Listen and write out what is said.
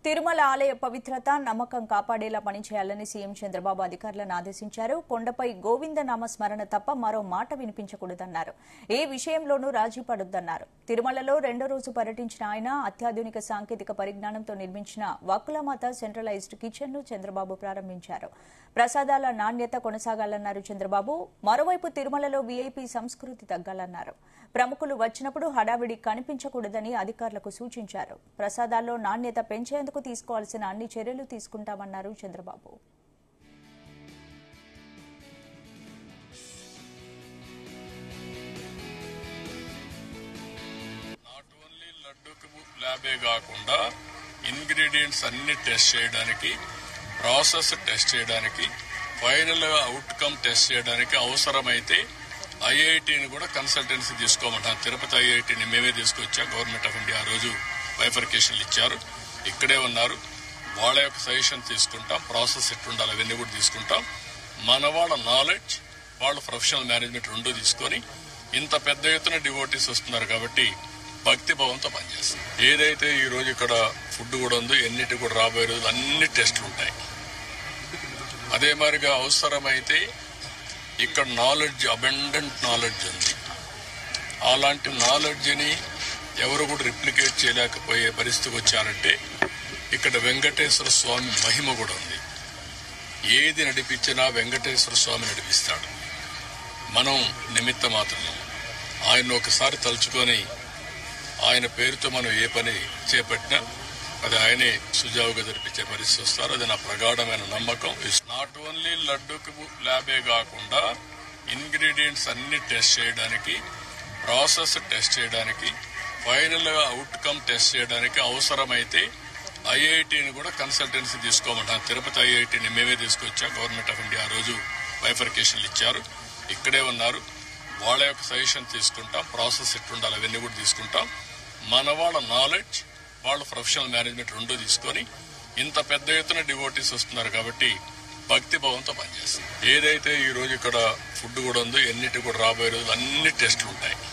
తిరుమల ఆలయ పవిత్రత నమ్మకం కాపాడేలా పనిచేయాలని సీఎం చంద్రబాబు అధికారులను ఆదేశించారు కొండపై గోవింద నామ స్మరణ తప్ప మరో మాట వినిపించకూడదన్నారు ఏ విషయంలోనూ రాజీ పడొద్దన్నారు తిరుమలలో రెండో రోజు పర్యటించిన ఆయన అత్యాధునిక సాంకేతిక పరిజ్ఞానంతో నిర్మించిన వకులమాత సెంట్రలైజ్డ్ కిచెన్ ను చంద్రబాబు ప్రారంభించారు ప్రసాదాల నాణ్యత కొనసాగాలన్నారు చంద్రబాబు మరోవైపు తిరుమలలో వీఐపీ సంస్కృతి తగ్గాలన్నారు ప్రముఖులు వచ్చినప్పుడు హడావిడి కనిపించకూడదని అధికారులకు సూచించారు ప్రసాదాల్లో నాణ్యత పెంచేందుకు తీసుకోవాల్సిన అన్ని చర్యలు తీసుకుంటామన్నారు చంద్రబాబు నాట్ ఓన్లీ లడ్డూకి ల్యాబే కాకుండా ఇంగ్రీడియంట్స్ అన్ని టెస్ట్ చేయడానికి ప్రాసెస్ టెస్ట్ చేయడానికి ఫైనల్ అవుట్కమ్ టెస్ట్ చేయడానికి అవసరమైతే ఐఐటిని కూడా కన్సల్టెన్సీ తీసుకోమంటాం తిరుపతి ఐఐటిని మేమే తీసుకొచ్చాం గవర్నమెంట్ ఆఫ్ ఇండియా ఆ రోజు బైఫర్కేషన్లు ఇచ్చారు ఇక్కడే ఉన్నారు వాళ్ళ యొక్క సజెషన్ తీసుకుంటాం ప్రాసెస్ ఎట్లుండాలి అవన్నీ కూడా తీసుకుంటాం మన వాళ్ళ నాలెడ్జ్ వాళ్ళ ప్రొఫెషనల్ మేనేజ్మెంట్ రెండు తీసుకొని ఇంత పెద్ద ఎత్తున డివోటీస్ వస్తున్నారు కాబట్టి భక్తి భావంతో పనిచేస్తాం ఏదైతే ఈ రోజు ఇక్కడ ఫుడ్ కూడా ఉందో ఎన్నిటి కూడా రాబోయే రోజులు అన్ని టెస్టులు ఉంటాయి అదే మాదిరిగా అవసరమైతే ఇక్కడ నాలెడ్జ్ అబెండెంట్ నాలెడ్జ్ ఉంది అలాంటి నాలెడ్జ్ని ఎవరు కూడా రిప్లికేట్ చేయలేకపోయే పరిస్థితికి వచ్చారంటే ఇక్కడ వెంకటేశ్వర స్వామి మహిమ కూడా ఉంది ఏది నడిపించినా వెంకటేశ్వర స్వామి నడిపిస్తాడు మనం నిమిత్త మాత్రమే ఆయన ఒకసారి తలుచుకొని ఆయన పేరుతో మనం ఏ పని చేపట్టినా అది ఆయనే సుజావుగా జరిపించే పరిస్థితి వస్తారు అది నా ప్రగాఢమైన నమ్మకం నాట్ ఓన్లీ లడ్డూకి ల్యాబే కాకుండా ఇంగ్రీడియంట్స్ అన్ని టెస్ట్ చేయడానికి ప్రాసెస్ టెస్ట్ చేయడానికి ఫైనల్ అవుట్కమ్ టెస్ట్ చేయడానికి అవసరమైతే ఐఐటిని కూడా కన్సల్టెన్సీ తీసుకోమంటాం తిరుపతి ఐఐటిని మేమే తీసుకొచ్చాం గవర్నమెంట్ ఆఫ్ ఇండియా ఆ రోజు బైఫర్కేషన్లు ఇచ్చారు ఇక్కడే ఉన్నారు వాళ్ళ యొక్క సజెషన్ తీసుకుంటాం ప్రాసెస్ ఎట్లుండాలి అవన్నీ కూడా తీసుకుంటాం మన వాళ్ళ నాలెడ్జ్ వాళ్ళ ప్రొఫెషనల్ మేనేజ్మెంట్ రెండు తీసుకొని ఇంత పెద్ద ఎత్తున డివోటీస్ వస్తున్నారు కాబట్టి భక్తి భావంతో పనిచేస్తాం ఏదైతే ఈ రోజు ఇక్కడ ఫుడ్ కూడా ఉందో ఎన్నిటి కూడా రాబోయే రోజులు అన్ని టెస్టులు ఉంటాయి